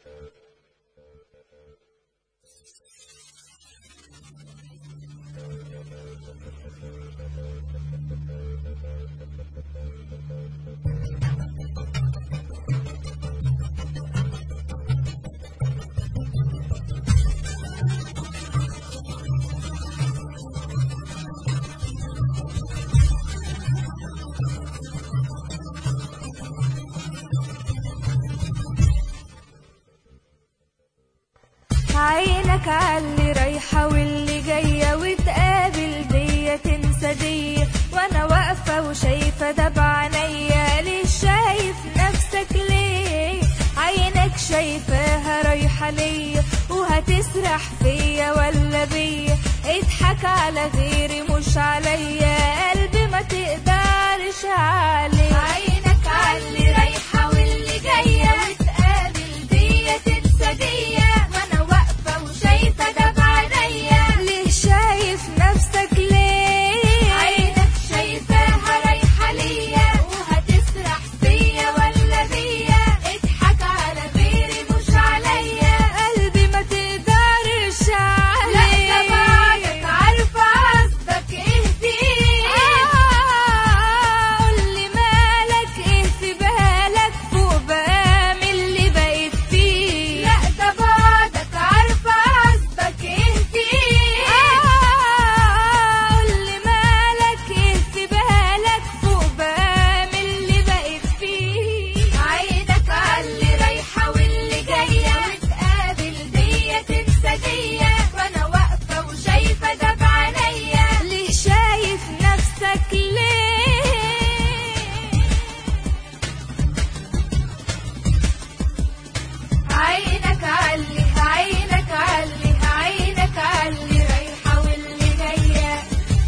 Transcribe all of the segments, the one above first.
عينك عاللي رايحة واللي جاية وتقابل دي تنسى دي وانا واقفة وشايفة ده بعينيا ليه شايف نفسك ليه عينك شايفاها رايحة ليا وهتسرح فيا ولا بيا اضحك على غيري مش عليا قلبي ما تقدرش عليه عينك عاللي رايحة واللي جاية وتقابل دي تنسى دي وانا واقفة وشايفة ده بعينيا ليه شايف نفسك ليه عينك شايفاها رايحة ليا وهتسرح فيا ولا بيا اضحك على غيري مش عليا قلبي ما تقدرش عليه لا بعدك عارفة قصدك ايه فيه قولي مالك ايه في بالك فوق بقى من اللي بقيت فيه لا ده بعدك عارفة قصدك ايه فيه قولي مالك ايه في بالك فوق بقى من اللي بقيت فيه عينك عاللي رايحة واللي جاية وتقابل دي تنسى دي وانا واقفة وشايفة ده بعينيا ليه شايف نفسك ليه عينك علي عينك علي عينك علي رايحة واللي جاية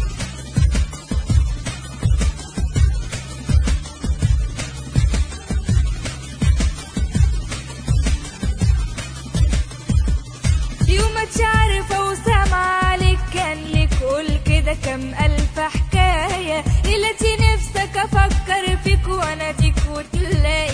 يوم ما عارفة وسامعة عليك كان لك قول كده كم ألف حكاية التي نفسك أفكر فيك وأناديك وتلاقي